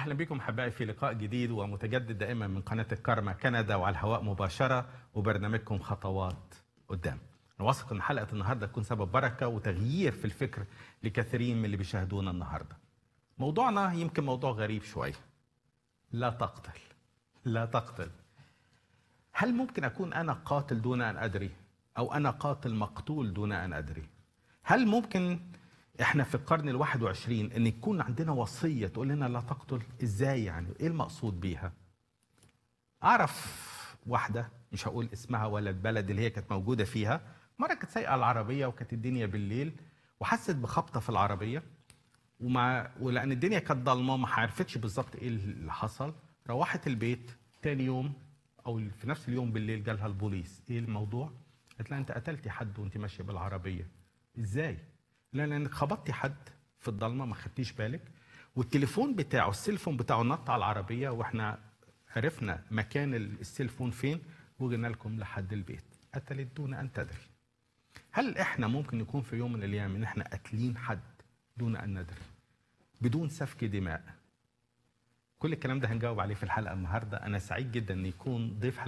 اهلا بكم احبائي في لقاء جديد ومتجدد دائما من قناه الكرمة كندا وعلى الهواء مباشره وبرنامجكم خطوات قدام. انا واثق ان حلقه النهارده تكون سبب بركه وتغيير في الفكر لكثيرين من اللي بيشاهدونا النهارده. موضوعنا يمكن موضوع غريب شويه. لا تقتل. لا تقتل. هل ممكن اكون انا قاتل دون ان ادري؟ او انا قاتل مقتول دون ان ادري؟ هل ممكن احنا في القرن الواحد وعشرين ان يكون عندنا وصية تقول لنا لا تقتل ازاي يعني ايه المقصود بيها اعرف واحدة مش هقول اسمها ولا البلد اللي هي كانت موجودة فيها مرة كانت سايقة العربية وكانت الدنيا بالليل وحست بخبطة في العربية ومع ولان الدنيا كانت ضلمه ما عرفتش بالظبط ايه اللي حصل روحت البيت تاني يوم او في نفس اليوم بالليل جالها البوليس ايه الموضوع قالت لها انت قتلتي حد وانت ماشيه بالعربيه ازاي لا لانك خبطتي حد في الضلمه ما خدتيش بالك والتليفون بتاعه السيلفون بتاعه نط على العربيه واحنا عرفنا مكان السيلفون فين وجينا لكم لحد البيت قتلت دون ان تدري هل احنا ممكن نكون في يوم من الايام ان احنا قاتلين حد دون ان ندري بدون سفك دماء كل الكلام ده هنجاوب عليه في الحلقه النهارده انا سعيد جدا ان يكون ضيف